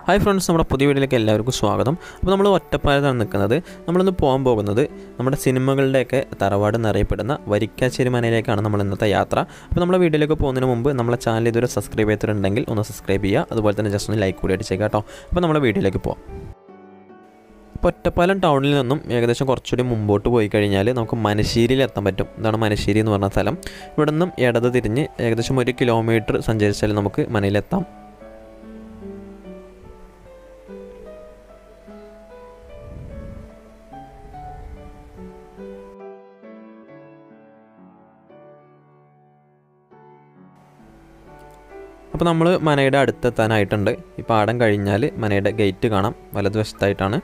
hi friends നമ്മുടെ പുതിയ വീഡിയോയിലേക്ക് എല്ലാവർക്കും സ്വാഗതം അപ്പോൾ നമ്മൾ ഒറ്റപ്പാലത്താണ് നിൽക്കുന്നത് നമ്മളിന്ന് പോകാൻ പോകുന്നത് നമ്മുടെ സിനിമകളുടെയൊക്കെ തറവാട് എന്നറിയപ്പെടുന്ന വരിക്കാശ്ശേരി മനയിലേക്കാണ് നമ്മൾ ഇന്നത്തെ യാത്ര അപ്പോൾ നമ്മുടെ വീഡിയോയിലേക്ക് പോകുന്നതിന് മുമ്പ് നമ്മളെ ചാനൽ ഇതുവരെ സബ്സ്ക്രൈബ് ചെയ്തിട്ടുണ്ടെങ്കിൽ ഒന്ന് സബ്സ്ക്രൈബ് ചെയ്യുക അതുപോലെ തന്നെ ജസ്റ്റ് ഒന്ന് ലൈക്ക് കൂടി അടിച്ചേക്കാം കേട്ടോ അപ്പോൾ നമ്മുടെ വീഡിയോയിലേക്ക് പോകാം ഇപ്പോൾ ഒറ്റപ്പാലം ടൗണിൽ നിന്നും ഏകദേശം കുറച്ചുകൂടി മുമ്പോട്ട് പോയി കഴിഞ്ഞാൽ നമുക്ക് മനശ്ശേരിയിൽ എത്താൻ പറ്റും ഇതാണ് മനശ്ശേരി എന്ന് പറഞ്ഞ സ്ഥലം ഇവിടെ നിന്നും ഇടത് തിരിഞ്ഞ് ഏകദേശം ഒരു കിലോമീറ്റർ സഞ്ചരിച്ചാൽ നമുക്ക് മനയിലെത്താം അപ്പോൾ നമ്മൾ മനയുടെ അടുത്തെത്താനായിട്ടുണ്ട് ഈ പാടം കഴിഞ്ഞാൽ മനയുടെ ഗേറ്റ് കാണാം വലതുവശത്തായിട്ടാണ്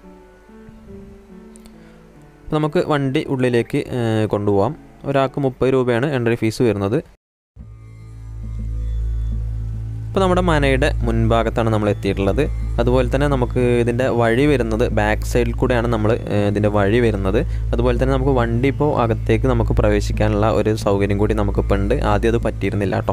അപ്പോൾ നമുക്ക് വണ്ടി ഉള്ളിലേക്ക് ഏഹ്, കൊണ്ടുപോകാം ഒരാൾക്ക് മുപ്പത് രൂപയാണ് എൻട്രി ഫീസ് വരുന്നത് ഇപ്പോൾ നമ്മുടെ മനയുടെ മുൻഭാഗത്താണ് നമ്മൾ എത്തിയിട്ടുള്ളത് അതുപോലെ തന്നെ നമുക്ക് ഇതിൻ്റെ വഴി വരുന്നത് ബാക്ക് സൈഡിൽ കൂടെയാണ് നമ്മൾ ഏഹ്, ഇതിൻ്റെ വഴി വരുന്നത് അതുപോലെ തന്നെ നമുക്ക് വണ്ടി ഇപ്പോൾ അകത്തേക്ക് നമുക്ക് പ്രവേശിക്കാനുള്ള ഒരു സൗകര്യം കൂടി നമുക്കിപ്പോൾ ഉണ്ട് ആദ്യം അത് പറ്റിയിരുന്നില്ല കേട്ടോ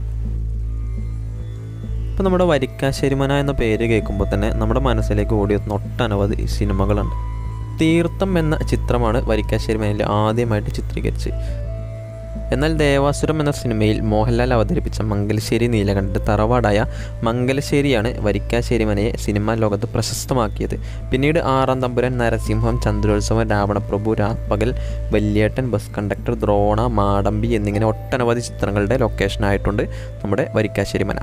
ഇപ്പോൾ നമ്മുടെ വരിക്കാശ്ശേരിമന എന്ന പേര് കേൾക്കുമ്പോൾ തന്നെ നമ്മുടെ മനസ്സിലേക്ക് ഓടിയെത്തുന്ന ഒട്ടനവധി സിനിമകളുണ്ട് തീർത്ഥം എന്ന ചിത്രമാണ് വരിക്കാശ്ശേരിമനയിൽ ആദ്യമായിട്ട് ചിത്രീകരിച്ച് എന്നാൽ ദേവാസുരം എന്ന സിനിമയിൽ മോഹൻലാൽ അവതരിപ്പിച്ച മംഗലശ്ശേരി നീലകണ്ഠൻ്റെ തറവാടായ മംഗലശ്ശേരിയാണ് വരിക്കാശ്ശേരി മനയെ സിനിമാ ലോകത്ത് പ്രശസ്തമാക്കിയത് പിന്നീട് ആറാം തമ്പുരാൻ നരസിംഹം ചന്ദ്രോത്സവം രാവണപ്രഭു രാപ്പകൽ വല്യേട്ടൻ ബസ് കണ്ടക്ടർ ദ്രോണ മാടമ്പി എന്നിങ്ങനെ ഒട്ടനവധി ചിത്രങ്ങളുടെ ലൊക്കേഷനായിട്ടുണ്ട് നമ്മുടെ വരിക്കാശ്ശേരി മന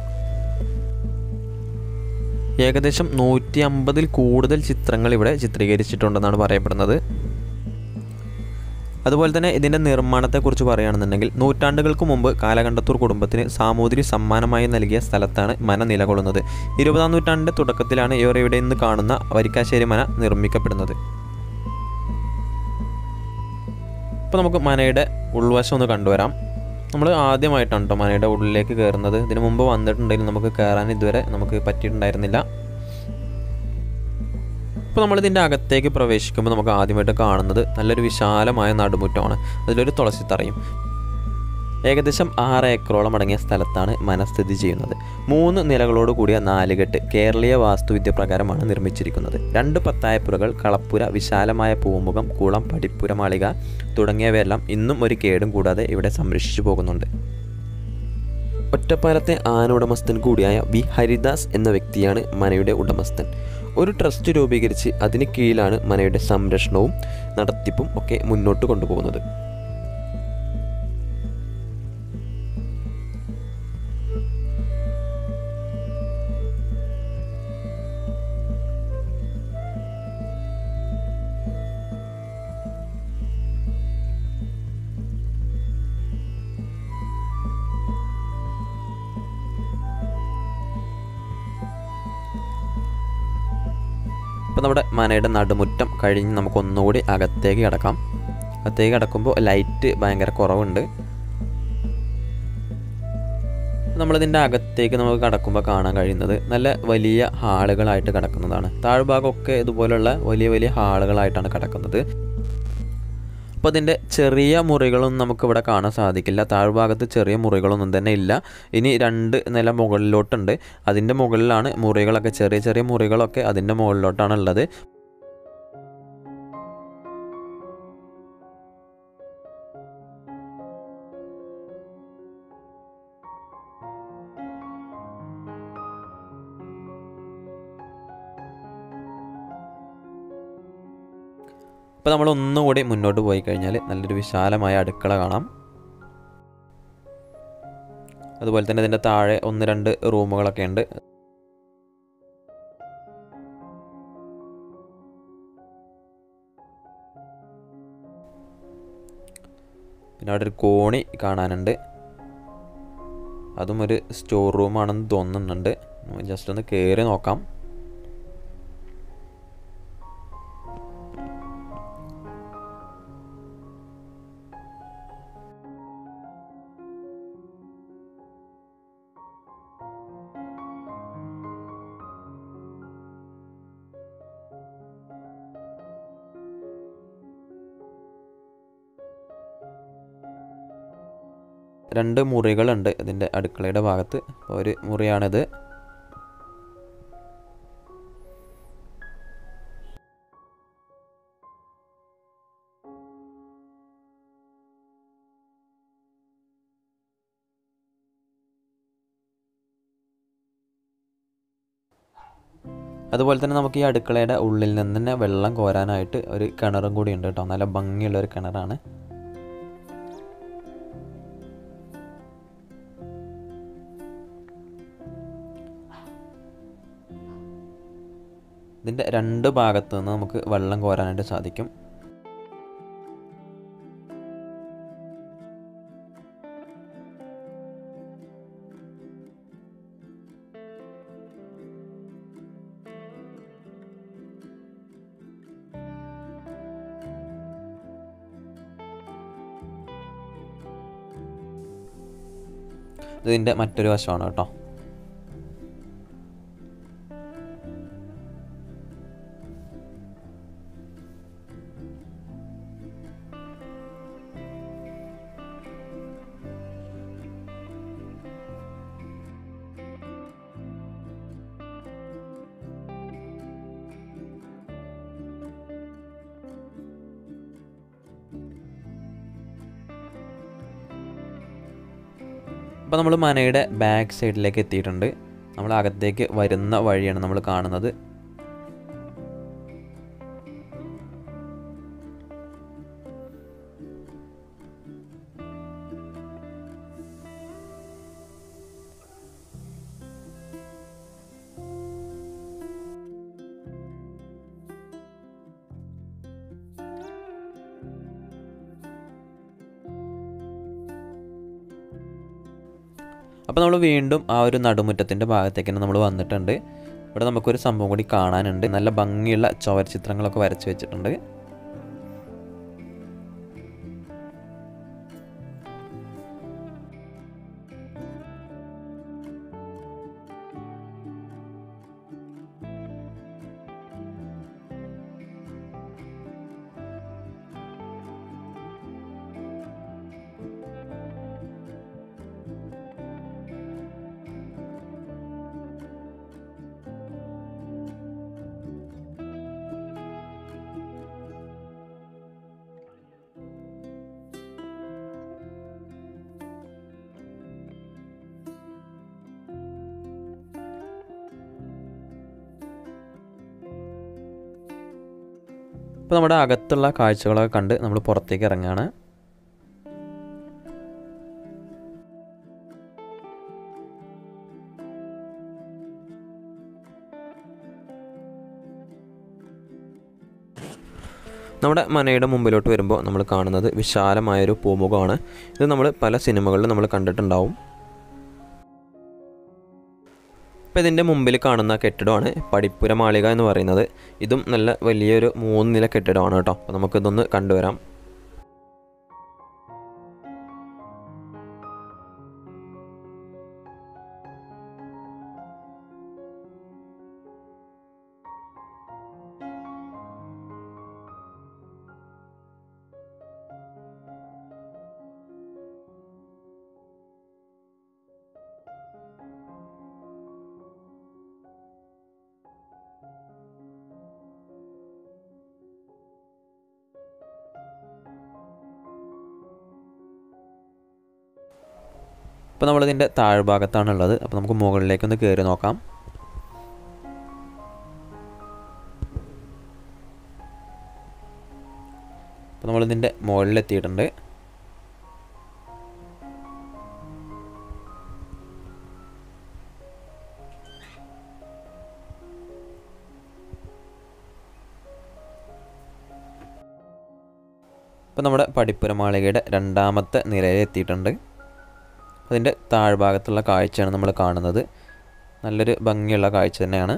ഏകദേശം നൂറ്റി അമ്പതിൽ കൂടുതൽ ചിത്രങ്ങൾ ഇവിടെ ചിത്രീകരിച്ചിട്ടുണ്ടെന്നാണ് പറയപ്പെടുന്നത് അതുപോലെ തന്നെ ഇതിൻ്റെ നിർമ്മാണത്തെക്കുറിച്ച് പറയുകയാണെന്നുണ്ടെങ്കിൽ നൂറ്റാണ്ടുകൾക്ക് മുമ്പ് കാലകണ്ടത്തൂർ കുടുംബത്തിന് സാമൂതിരി സമ്മാനമായി നൽകിയ സ്ഥലത്താണ് മന നിലകൊള്ളുന്നത് ഇരുപതാം നൂറ്റാണ്ടിൻ്റെ തുടക്കത്തിലാണ് ഇവർ ഇവിടെ നിന്ന് കാണുന്ന വരിക്കാശ്ശേരി മന നിർമ്മിക്കപ്പെടുന്നത് ഇപ്പോൾ നമുക്ക് മനയുടെ ഉൾവശം ഒന്ന് കണ്ടുവരാം നമ്മൾ ആദ്യമായിട്ടാണ് കേട്ടോ മനയുടെ ഉള്ളിലേക്ക് കയറുന്നത് ഇതിനു മുമ്പ് വന്നിട്ടുണ്ടെങ്കിലും നമുക്ക് കയറാൻ ഇതുവരെ നമുക്ക് പറ്റിയിട്ടുണ്ടായിരുന്നില്ല ഇപ്പോൾ നമ്മളിതിൻ്റെ അകത്തേക്ക് പ്രവേശിക്കുമ്പോൾ നമുക്ക് ആദ്യമായിട്ട് കാണുന്നത് നല്ലൊരു വിശാലമായ നടുമുറ്റമാണ് അതിലൊരു തുളസിത്തറയും ഏകദേശം ആറ് ഏക്കറോളം അടങ്ങിയ സ്ഥലത്താണ് മന സ്ഥിതി ചെയ്യുന്നത് മൂന്ന് നിലകളോട് കൂടിയ നാലുകെട്ട് കേരളീയ വാസ്തുവിദ്യ പ്രകാരമാണ് നിർമ്മിച്ചിരിക്കുന്നത് രണ്ട് പത്തായപ്പുരകൾ കളപ്പുര വിശാലമായ പൂമുഖം കുളം പടിപ്പുര മാളിക തുടങ്ങിയവയെല്ലാം ഇന്നും ഒരു കേടും കൂടാതെ ഇവിടെ സംരക്ഷിച്ചു പോകുന്നുണ്ട് ഒറ്റപ്പാലത്തെ ആന ഉടമസ്ഥൻ കൂടിയായ വി ഹരിദാസ് എന്ന വ്യക്തിയാണ് മനയുടെ ഉടമസ്ഥൻ ഒരു ട്രസ്റ്റ് രൂപീകരിച്ച് അതിന് കീഴിലാണ് മനയുടെ സംരക്ഷണവും നടത്തിപ്പും ഒക്കെ മുന്നോട്ട് കൊണ്ടുപോകുന്നത് ഇപ്പോൾ നമ്മുടെ മനയുടെ നടുമുറ്റം കഴിഞ്ഞ് നമുക്ക് ഒന്നുകൂടി അകത്തേക്ക് കിടക്കാം അകത്തേക്ക് കിടക്കുമ്പോൾ ലൈറ്റ് ഭയങ്കര കുറവുണ്ട് നമ്മളിതിൻ്റെ അകത്തേക്ക് നമുക്ക് കടക്കുമ്പോൾ കാണാൻ കഴിയുന്നത് നല്ല വലിയ ഹാളുകളായിട്ട് കിടക്കുന്നതാണ് താഴ്ഭാഗമൊക്കെ ഇതുപോലുള്ള വലിയ വലിയ ഹാളുകളായിട്ടാണ് കിടക്കുന്നത് അപ്പോൾ അതിൻ്റെ ചെറിയ മുറികളൊന്നും നമുക്കിവിടെ കാണാൻ സാധിക്കില്ല താഴ്ഭാഗത്ത് ചെറിയ മുറികളൊന്നും തന്നെ ഇല്ല ഇനി രണ്ട് നില മുകളിലോട്ടുണ്ട് അതിൻ്റെ മുകളിലാണ് മുറികളൊക്കെ ചെറിയ ചെറിയ മുറികളൊക്കെ അതിൻ്റെ മുകളിലോട്ടാണ് ഉള്ളത് ഇപ്പോൾ നമ്മൾ ഒന്നുകൂടി മുന്നോട്ട് പോയി കഴിഞ്ഞാൽ നല്ലൊരു വിശാലമായ അടുക്കള കാണാം അതുപോലെ തന്നെ ഇതിൻ്റെ താഴെ ഒന്ന് രണ്ട് റൂമുകളൊക്കെ ഉണ്ട് പിന്നെ അവിടെ ഒരു കോണി കാണാനുണ്ട് അതും ഒരു സ്റ്റോർ റൂമാണെന്ന് തോന്നുന്നുണ്ട് ജസ്റ്റ് ഒന്ന് കയറി നോക്കാം രണ്ട് മുറികളുണ്ട് ഇതിൻ്റെ അടുക്കളയുടെ ഭാഗത്ത് അപ്പോൾ ഒരു മുറിയാണിത് അതുപോലെ തന്നെ നമുക്ക് ഈ അടുക്കളയുടെ ഉള്ളിൽ നിന്ന് തന്നെ വെള്ളം കോരാനായിട്ട് ഒരു കിണറും കൂടി ഉണ്ട് കേട്ടോ നല്ല ഭംഗിയുള്ള ഒരു കിണറാണ് ഇതിൻ്റെ രണ്ട് ഭാഗത്തു നിന്ന് നമുക്ക് വെള്ളം കോരാനായിട്ട് സാധിക്കും ഇതിൻ്റെ മറ്റൊരു വശമാണ് കേട്ടോ അപ്പോൾ നമ്മൾ മനയുടെ ബാക്ക് സൈഡിലേക്ക് എത്തിയിട്ടുണ്ട് നമ്മൾ അകത്തേക്ക് വരുന്ന വഴിയാണ് നമ്മൾ കാണുന്നത് അപ്പോൾ നമ്മൾ വീണ്ടും ആ ഒരു നടുമുറ്റത്തിൻ്റെ ഭാഗത്തേക്ക് തന്നെ നമ്മൾ വന്നിട്ടുണ്ട് ഇവിടെ നമുക്കൊരു സംഭവം കൂടി കാണാനുണ്ട് നല്ല ഭംഗിയുള്ള ചുവർ ചിത്രങ്ങളൊക്കെ വരച്ച് വെച്ചിട്ടുണ്ട് ഇപ്പോൾ നമ്മുടെ അകത്തുള്ള കാഴ്ചകളൊക്കെ കണ്ട് നമ്മൾ പുറത്തേക്ക് ഇറങ്ങുകയാണ് നമ്മുടെ മനയുടെ മുമ്പിലോട്ട് വരുമ്പോൾ നമ്മൾ കാണുന്നത് വിശാലമായൊരു പൂമുഖമാണ് ഇത് നമ്മൾ പല സിനിമകളിലും നമ്മൾ കണ്ടിട്ടുണ്ടാവും അപ്പോൾ ഇതിൻ്റെ മുമ്പിൽ കാണുന്ന കെട്ടിടമാണ് പടിപ്പുര മാളിക എന്ന് പറയുന്നത് ഇതും നല്ല വലിയൊരു മൂന്ന് നില കെട്ടിടമാണ് കേട്ടോ അപ്പോൾ നമുക്കിതൊന്ന് കണ്ടുവരാം ഇപ്പോൾ നമ്മളിതിൻ്റെ താഴ്ഭാഗത്താണുള്ളത് അപ്പോൾ നമുക്ക് മുകളിലേക്കൊന്ന് കയറി നോക്കാം അപ്പോൾ നമ്മളിതിൻ്റെ മുകളിലെത്തിയിട്ടുണ്ട് ഇപ്പോൾ നമ്മുടെ പടിപ്പുര മാളികയുടെ രണ്ടാമത്തെ നിലയിൽ എത്തിയിട്ടുണ്ട് അതിൻ്റെ താഴ്ഭാഗത്തുള്ള കാഴ്ചയാണ് നമ്മൾ കാണുന്നത് നല്ലൊരു ഭംഗിയുള്ള കാഴ്ച തന്നെയാണ്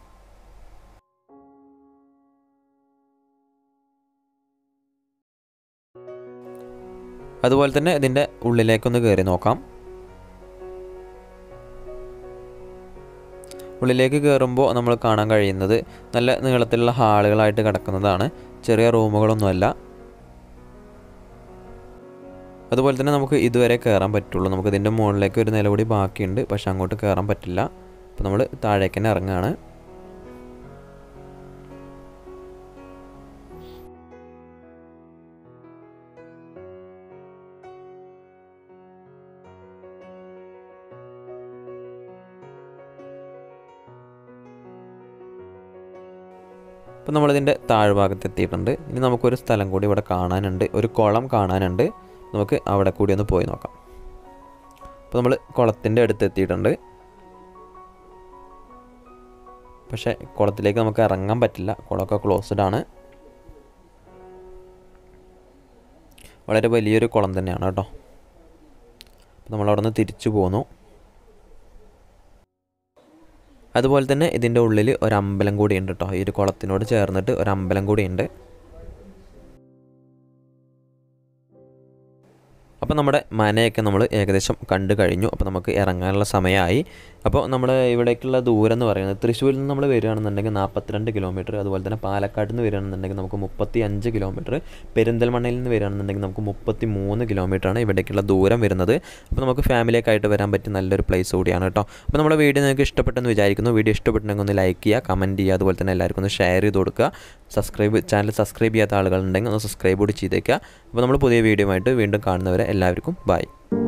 അതുപോലെ തന്നെ ഇതിൻ്റെ ഉള്ളിലേക്കൊന്ന് കയറി നോക്കാം ഉള്ളിലേക്ക് കയറുമ്പോൾ നമ്മൾ കാണാൻ കഴിയുന്നത് നല്ല നീളത്തിലുള്ള ഹാളുകളായിട്ട് കിടക്കുന്നതാണ് ചെറിയ റൂമുകളൊന്നുമല്ല അതുപോലെ തന്നെ നമുക്ക് ഇതുവരെ കയറാൻ പറ്റുള്ളൂ നമുക്ക് ഇതിൻ്റെ മുകളിലേക്ക് ഒരു നില കൂടി ബാക്കിയുണ്ട് പക്ഷെ അങ്ങോട്ട് കയറാൻ പറ്റില്ല അപ്പോൾ നമ്മൾ താഴേക്ക് തന്നെ ഇറങ്ങുകയാണ് അപ്പോൾ നമ്മളിതിൻ്റെ താഴ്ഭാഗത്ത് എത്തിയിട്ടുണ്ട് ഇനി നമുക്കൊരു സ്ഥലം കൂടി ഇവിടെ കാണാനുണ്ട് ഒരു കുളം കാണാനുണ്ട് നമുക്ക് അവിടെ കൂടി ഒന്ന് പോയി നോക്കാം അപ്പോൾ നമ്മൾ കുളത്തിൻ്റെ അടുത്ത് എത്തിയിട്ടുണ്ട് പക്ഷേ കുളത്തിലേക്ക് നമുക്ക് ഇറങ്ങാൻ പറ്റില്ല കുളമൊക്കെ ക്ലോസ്ഡ് ആണ് വളരെ വലിയൊരു കുളം തന്നെയാണ് കേട്ടോ അപ്പോൾ നമ്മളവിടെ നിന്ന് തിരിച്ചു പോന്നു അതുപോലെ തന്നെ ഇതിൻ്റെ ഉള്ളിൽ ഒരു അമ്പലം കൂടി ഉണ്ട് കേട്ടോ ഈ ഒരു കുളത്തിനോട് ചേർന്നിട്ട് ഒരു അമ്പലം കൂടി ഉണ്ട് അപ്പോൾ നമ്മുടെ മനയൊക്കെ നമ്മൾ ഏകദേശം കണ്ടു കഴിഞ്ഞു അപ്പോൾ നമുക്ക് ഇറങ്ങാനുള്ള സമയമായി അപ്പോൾ നമ്മൾ ഇവിടേക്കുള്ള ദൂരം എന്ന് പറയുന്നത് തൃശ്ശൂരിൽ നിന്ന് നമ്മൾ വരികയാണെന്നുണ്ടെങ്കിൽ നാൽപ്പത്തിരണ്ട് കിലോമീറ്റർ അതുപോലെ തന്നെ പാലക്കാട് നിന്ന് വരികയാണെന്നുണ്ടെങ്കിൽ നമുക്ക് മുപ്പത്തി അഞ്ച് കിലോമീറ്റർ പെരിന്തൽമണ്ണയിൽ നിന്ന് വരികയാണെന്നുണ്ടെങ്കിൽ നമുക്ക് മുപ്പത്തി മൂന്ന് കിലോമീറ്ററാണ് ഇവിടേക്കുള്ള ദൂരം വരുന്നത് അപ്പോൾ നമുക്ക് ഫാമിലിയൊക്കെ ആയിട്ട് വരാൻ പറ്റിയ നല്ലൊരു പ്ലേസ് കൂടിയാണ് കേട്ടോ അപ്പോൾ നമ്മുടെ വീഡിയോ നിങ്ങൾക്ക് ഇഷ്ടപ്പെട്ടെന്ന് വിചാരിക്കുന്നു വീഡിയോ ഇഷ്ടപ്പെട്ടെങ്കിൽ ഒന്ന് ലൈക്ക് ചെയ്യുക കമൻറ്റ് ചെയ്യുക അതുപോലെ തന്നെ എല്ലാവർക്കും ഒന്ന് ഷെയർ ചെയ്ത് കൊടുക്കുക സബ്സ്ക്രൈബ് ചാനൽ സബ്സ്ക്രൈബ് ചെയ്യാത്ത ആളുകളുണ്ടെങ്കിൽ ഒന്ന് സബ്സ്ക്രൈബ് കൂടി ചെയ്തേക്കുക അപ്പോൾ നമ്മൾ പുതിയ വീഡിയോ ആയിട്ട് വീണ്ടും കാണുന്നവരെ എല്ലാവർക്കും ബൈ